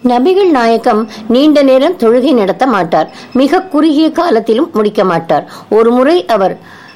நபிகள் நாயகம் நீண்ட நேரம் தொழுகை நடத்த மாட்டார் மிக குறுகிய காலத்திலும் முடிக்க மாட்டார் ஒரு முறை அவர்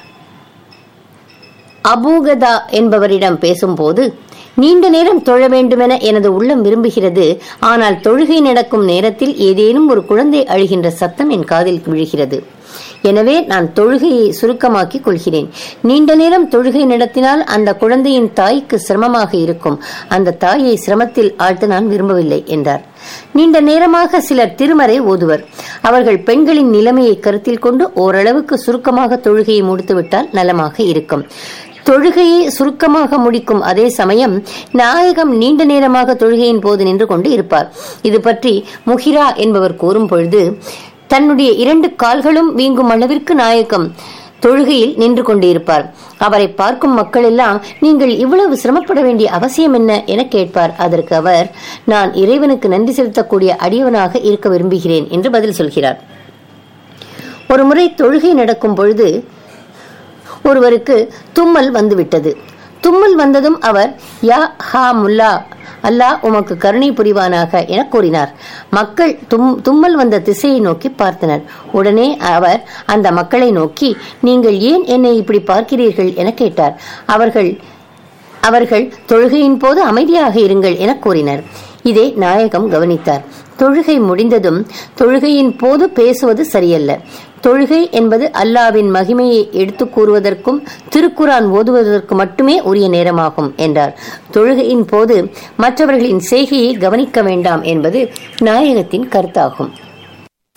அபூகதா என்பவரிடம் பேசும்போது நீண்ட நேரம் தொழ வேண்டுமென எனது உள்ளம் விரும்புகிறது ஆனால் தொழுகை நடக்கும் நேரத்தில் ஏதேனும் ஒரு குழந்தை அழுகின்ற சத்தம் என் காதில் விழுகிறது எனவே நான் தொழுகையை சுருக்கமாக்கி கொள்கிறேன் நீண்ட நேரம் தொழுகை நடத்தினால் அந்த குழந்தையின் தாய்க்கு சிரமமாக இருக்கும் அந்த தாயை சிரமத்தில் ஆழ்த்த நான் விரும்பவில்லை என்றார் நீண்ட நேரமாக சிலர் திருமறை ஓதுவர் அவர்கள் பெண்களின் நிலைமையை கருத்தில் கொண்டு ஓரளவுக்கு சுருக்கமாக தொழுகையை முடித்துவிட்டால் நலமாக இருக்கும் தொழுகையை சுருக்கமாக முடிக்கும் அதே சமயம் நாயகம் நீண்ட நேரமாக தொழுகையின் போது நின்று கொண்டு இருப்பார் இது பற்றி முஹிரா என்பவர் கூறும் பொழுது தன்னுடைய இரண்டு கால்களும் வீங்கும் அளவிற்கு நாயகம் தொழுகையில் நின்று கொண்டிருப்பார் அவரை பார்க்கும் மக்கள் எல்லாம் நீங்கள் இவ்வளவு சிரமப்பட வேண்டிய அவசியம் என்ன என கேட்பார் அதற்கு அவர் நான் இறைவனுக்கு நன்றி செலுத்தக்கூடிய அடியவனாக இருக்க விரும்புகிறேன் என்று பதில் சொல்கிறார் ஒரு முறை தொழுகை நடக்கும் பொழுது ஒருவருக்கு தும்மல் வந்துவிட்டது தும்மல் வந்ததும் அவர் யா ஹா முல்லா அல்லாஹ் உமக்கு கருணை புரிவானாக என கூறினார் மக்கள் தும் தும்மல் வந்த திசையை நோக்கி பார்த்தனர் உடனே அவர் அந்த மக்களை நோக்கி நீங்கள் ஏன் என்னை இப்படி பார்க்கிறீர்கள் என கேட்டார் அவர்கள் அவர்கள் தொழுகையின் போது அமைதியாக இருங்கள் என கூறினர் இதை நாயகம் கவனித்தார் தொழுகை முடிந்ததும் தொழுகையின் போது பேசுவது சரியல்ல தொழுகை என்பது அல்லாவின் மகிமையை எடுத்து கூறுவதற்கும் திருக்குரான் ஓதுவதற்கு மட்டுமே உரிய நேரமாகும் என்றார் தொழுகையின் போது மற்றவர்களின் செய்கையை கவனிக்க வேண்டாம் என்பது நாயகத்தின் கருத்தாகும்